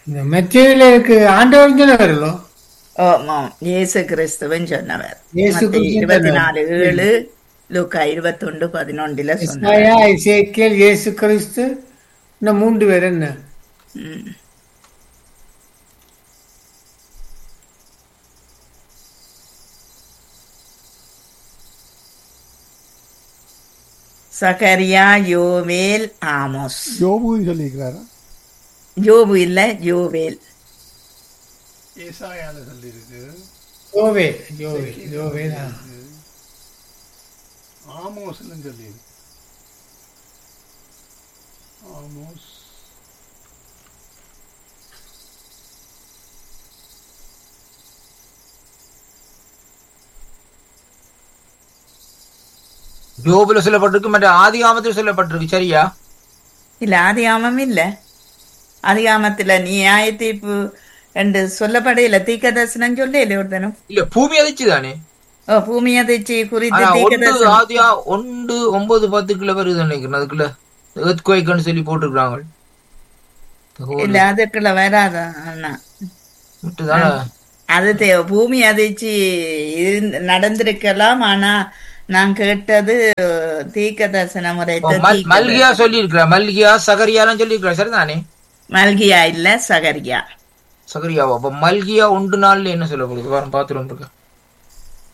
இந்த மெத்தேயில இருக்கு ஆண்டவர் தானே வருதோ ஆமாம் இயேசு கிறிஸ்துவன் சொன்னவர் இயேசு மத்தேயு கிறிஸ்து இருபத்தி சொன்னவர். நாலு ஏழு லூக்கா இருபத்தொண்டு பதினொன்றுல சொன்னவர் இஸ்மாயா இசேக்கியல் இயேசு கிறிஸ்து இன்னும் மூன்று பேர் என்ன ம். சகரியா யோவேல் ஆமோஸ் யோபுன்னு சொல்லியிருக்கிறாரா யோபு இல்ல யோவேல் ஏசாயால சொல்லியிருக்கு யோவே யோவே யோவே தான் ஆமோஸ்னு சொல்லியிருக்கு ஆமோஸ் யோபுல சொல்லப்பட்டிருக்கு மற்ற ஆதி ஆமத்தில் சொல்லப்பட்டிருக்கு சரியா இல்ல ஆதியாமம் இல்ல ஆதியாமத்துல நியாய தீர்ப்பு என்று சொல்லப்படையில தீக்க தரிசனம் சொல்லல ஒருத்தனும் இல்ல பூமி அதிர்ச்சி தானே ஓ பூமி அதிர்ச்சி குறித்து ஆனா தீக்க ஒன்று தரிசனம் ஆதியா ஒன்று ஒன்பது பத்துக்குள்ள வருது நினைக்கிறேன் அதுக்குள்ள எர்த்குவைக்குன்னு சொல்லி போட்டிருக்காங்க இல்ல அதுக்குள்ள வராத அண்ணா விட்டுதானே அது தே- பூமி அதிர்ச்சி இருந்த- நடந்திருக்கலாம் ஆனா நான் கேட்டது தீக்க தரிசன முறை ஓ, மல்- மல்கியா சொல்லி இருக்கிறா மல்கியா சகரியாலாம் சொல்லி இருக்கிறா சரிதானே மல்கியா இல்ல சகரியா சகரியாவா அப்ப மல்கியா ஒன்று நாள்ல என்ன சொல்லப்படுது வாரம் பாத்துட்டு இருக்கு